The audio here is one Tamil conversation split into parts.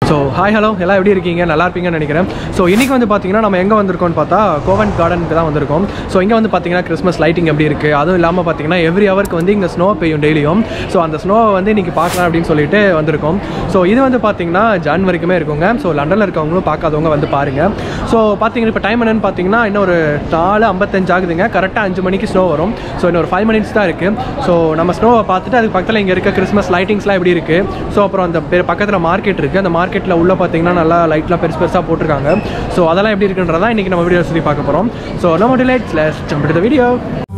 ஸோ ஹாய் ஹலோ எல்லாம் எப்படி இருக்கீங்க நல்லா இருப்பீங்கன்னு நினைக்கிறேன் ஸோ இன்றைக்கி வந்து பார்த்தீங்கன்னா நம்ம எங்கே வந்திருக்கோம்னு பார்த்தா கோவன் கார்டனுக்கு தான் வந்திருக்கோம் ஸோ இங்கே வந்து பார்த்தீங்கன்னா கிறிஸ்மஸ் லைட்டிங் எப்படி இருக்குது அதுவும் இல்லாமல் பார்த்தீங்கன்னா எவ்ரி ஹவருக்கு வந்து இங்கே ஸ்னோ பெய்யும் டெய்லியும் ஸோ அந்த ஸ்னோவை வந்து இன்றைக்கி பார்க்கலாம் அப்படின்னு சொல்லிட்டு வந்திருக்கோம் ஸோ இது வந்து பார்த்தீங்கன்னா ஜான் வரைக்குமே இருக்குங்க ஸோ லண்டனில் இருக்கவங்களும் பார்க்காதவங்க வந்து பாருங்கள் ஸோ பார்த்தீங்கன்னா இப்போ டைம் என்னன்னு பார்த்தீங்கன்னா இன்னும் ஒரு நாலு ஐம்பத்தஞ்சு ஆகுதுங்க கரெக்டாக அஞ்சு மணிக்கு ஸ்னோ வரும் ஸோ இன்னும் ஒரு ஃபைவ் மினிட்ஸ் தான் இருக்குது ஸோ நம்ம ஸ்னோவை பார்த்துட்டு அதுக்கு பக்கத்தில் இங்கே இருக்க கிறிஸ்மஸ் லைட்டிங்ஸ்லாம் எப்படி இருக்குது ஸோ அப்புறம் அந்த பெ- பக்கத்தில் மார்க்கெட் இருக்குது அந்த மார்க்கெட்டில் உள்ள பார்த்தீங்கன்னா நல்லா லைட்லாம் பெருசு பெருசாக போட்டிருக்காங்க ஸோ அதெல்லாம் எப்படி இருக்குன்றதா இன்றைக்கி நம்ம வீடியோ சுற்றி பார்க்க போகிறோம் ஸோ நம்ம டிலேட்ஸ் லெஸ் ஜம்ப் டு வீடியோ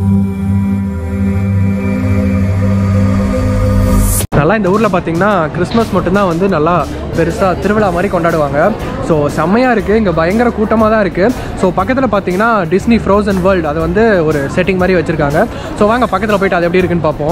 நல்லா இந்த ஊரில் பார்த்தீங்கன்னா கிறிஸ்மஸ் மட்டும்தான் வந்து நல்லா பெருசாக திருவிழா மாதிரி கொண்டாடுவாங்க ஸோ செம்மையாக இருக்குது இங்கே பயங்கர கூட்டமாக தான் இருக்குது ஸோ பக்கத்தில் பார்த்தீங்கன்னா டிஸ்னி ஃப்ரோசன் வேர்ல்டு அது வந்து ஒரு செட்டிங் மாதிரி வச்சுருக்காங்க ஸோ வாங்க பக்கத்தில் போயிட்டு அது எப்படி இருக்குன்னு பார்ப்போம்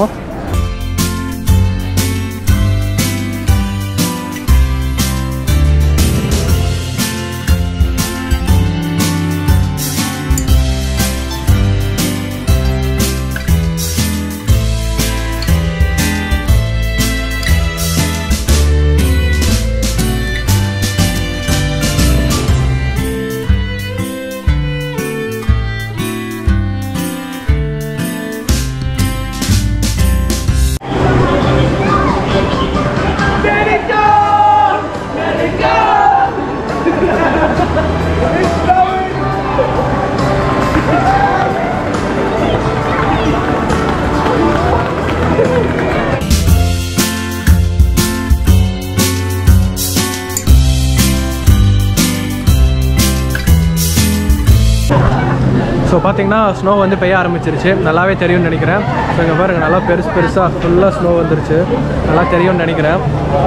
ஸோ பார்த்தீங்கன்னா ஸ்னோ வந்து பெய்ய ஆரம்பிச்சிருச்சு நல்லாவே தெரியும்னு நினைக்கிறேன் ஸோ இங்கே பாருங்க நல்லா பெருசு பெருசாக ஃபுல்லாக ஸ்னோ வந்துருச்சு நல்லா தெரியும்னு நினைக்கிறேன்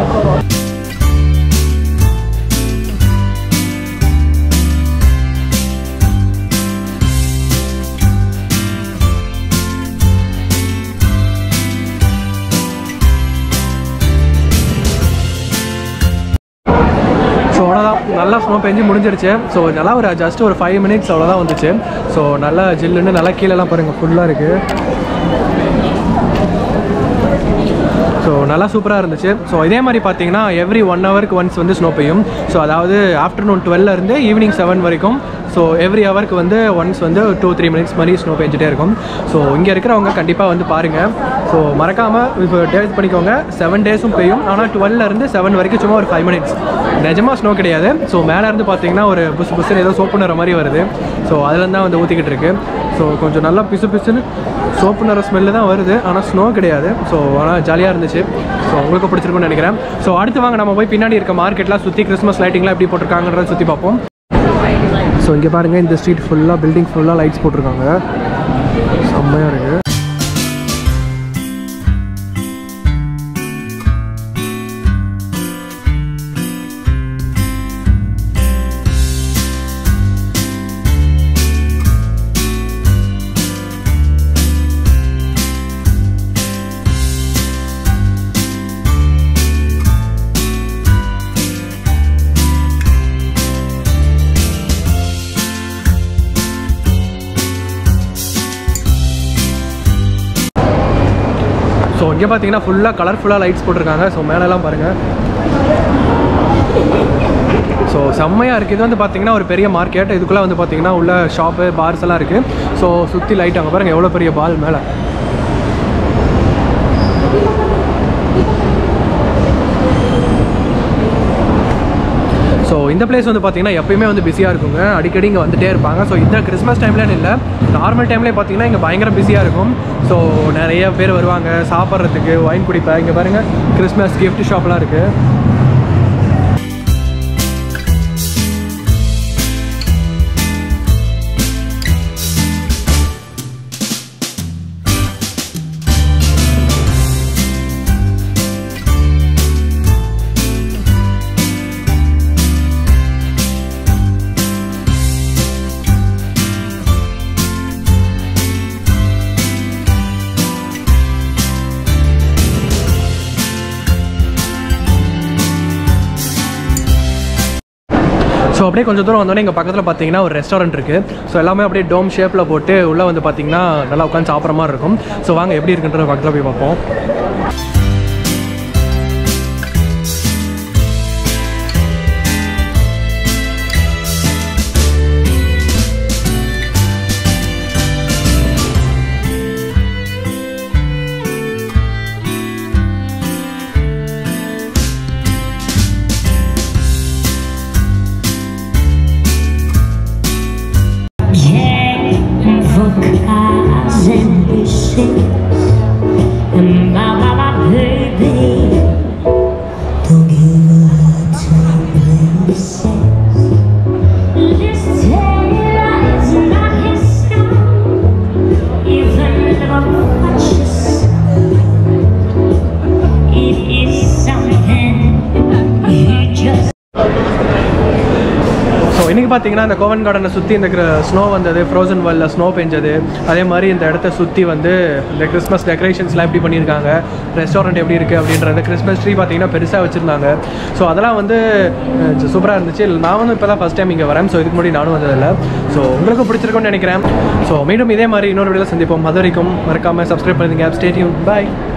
ஸோ அவ்வளோதான் நல்லா ஸ்னோ பெஞ்சு முடிஞ்சிருச்சு ஸோ நல்லா ஒரு ஜஸ்ட் ஒரு ஃபைவ் மினிட்ஸ் அவ்வளோதான் வந்துச்சு ஸோ நல்லா ஜில்லுன்னு நல்லா கீழெல்லாம் பாருங்கள் ஃபுல்லாக இருக்குது ஸோ நல்லா சூப்பராக இருந்துச்சு ஸோ இதே மாதிரி பார்த்தீங்கன்னா எவ்ரி ஒன் ஹவருக்கு ஒன்ஸ் வந்து ஸ்னோ பெய்யும் ஸோ அதாவது ஆஃப்டர்நூன் டுவெல்லேருந்து ஈவினிங் செவன் வரைக்கும் ஸோ எவ்ரி ஹவருக்கு வந்து ஒன்ஸ் வந்து டூ த்ரீ மினிட்ஸ் மாதிரி ஸ்னோ பெஞ்சிட்டே இருக்கும் ஸோ இங்கே இருக்கிறவங்க கண்டிப்பாக வந்து பாருங்கள் ஸோ மறக்காமல் இப்போ டேட் பண்ணிக்கோங்க செவன் டேஸும் பெய்யும் ஆனால் டுவெல்லேருந்து செவன் வரைக்கும் சும்மா ஒரு ஃபைவ் மினிட்ஸ் நிஜமாக ஸ்னோ கிடையாது ஸோ மேலேருந்து பார்த்தீங்கன்னா ஒரு புசு புசுன்னு ஏதோ சோப்பு நிற மாதிரி வருது ஸோ அதுலேருந்து தான் வந்து ஊற்றிக்கிட்டு இருக்கு ஸோ கொஞ்சம் நல்லா பிசு பிசுன்னு சோப்பு நிற ஸ்மெல்லு தான் வருது ஆனால் ஸ்னோ கிடையாது ஸோ ஆனால் ஜாலியாக இருந்துச்சு ஸோ உங்களுக்கு பிடிச்சிருக்கும்னு நினைக்கிறேன் ஸோ அடுத்து வாங்க நம்ம போய் பின்னாடி இருக்க மார்க்கெட்லாம் சுற்றி கிறிஸ்மஸ் லைட்டிங்லாம் எப்படி போட்டிருக்காங்கன்றத சுற்றி பார்ப்போம் ஸோ இங்கே பாருங்கள் இந்த ஸ்ட்ரீட் ஃபுல்லாக பில்டிங் ஃபுல்லாக லைட்ஸ் போட்டிருக்காங்க செம்மையாக இருக்குது ஸோ இங்கே பார்த்தீங்கன்னா ஃபுல்லாக கலர்ஃபுல்லாக லைட்ஸ் போட்டிருக்காங்க ஸோ மேலெல்லாம் பாருங்கள் ஸோ செம்மையாக இருக்குது இது வந்து பார்த்தீங்கன்னா ஒரு பெரிய மார்க்கெட் இதுக்குள்ளே வந்து பார்த்தீங்கன்னா உள்ள ஷாப்பு பார்ஸ் எல்லாம் இருக்குது ஸோ சுற்றி லைட் அங்கே பாருங்கள் எவ்வளோ பெரிய பால் மேலே ஸோ இந்த பிளேஸ் வந்து பார்த்தீங்கன்னா எப்பயுமே வந்து பிஸியாக இருக்குங்க அடிக்கடி இங்கே வந்துட்டே இருப்பாங்க ஸோ இந்த கிறிஸ்மஸ் டைம்லன்னு இல்லை நார்மல் டைம்லேயே பார்த்தீங்கன்னா இங்கே பயங்கர பிஸியாக இருக்கும் ஸோ நிறைய பேர் வருவாங்க சாப்பிட்றதுக்கு ஒயின் குடிப்பேன் இங்கே பாருங்கள் கிறிஸ்மஸ் gift ஷாப்லாம் இருக்குது ஸோ அப்படியே கொஞ்சம் தூரம் வந்தோடனே எங்கள் பக்கத்தில் பார்த்தீங்கன்னா ஒரு ரெஸ்டாரண்ட் இருக்குது ஸோ எல்லாமே அப்படியே டோம் ஷேப்பில் போட்டு உள்ளே வந்து பார்த்தீங்கன்னா நல்லா உட்காந்து சாப்பிட்ற மாதிரி இருக்கும் ஸோ வாங்க எப்படி இருக்குன்ற பக்கத்தில் போய் பார்ப்போம் இன்றைக்கி பார்த்தீங்கன்னா இந்த கோவன் கார்டனை சுற்றி இந்த ஸ்னோ வந்தது ஃப்ரோசன் வேர்ல்டில் ஸ்னோ பெஞ்சது அதே மாதிரி இந்த இடத்த சுற்றி வந்து இந்த கிறிஸ்மஸ் டெக்கரேஷன்ஸ்லாம் எப்படி பண்ணியிருக்காங்க ரெஸ்டாரண்ட் எப்படி இருக்குது அப்படின்றது கிறிஸ்மஸ் ட்ரீ பார்த்தீங்கன்னா பெருசாக வச்சுருந்தாங்க ஸோ அதெல்லாம் வந்து சூப்பராக இருந்துச்சு நான் வந்து இப்போ தான் ஃபஸ்ட் டைம் இங்கே வரேன் ஸோ இதுக்கு முன்னாடி நானும் வந்ததில்லை ஸோ உங்களுக்கும் பிடிச்சிருக்கும்னு நினைக்கிறேன் ஸோ மீண்டும் இதே மாதிரி இன்னொரு வீடியோவில் சந்திப்போம் அது வரைக்கும் மறக்காமல் சப்ஸ்கிரைப் பண்ணுங்க ஸ்டேட்யூன் பாய்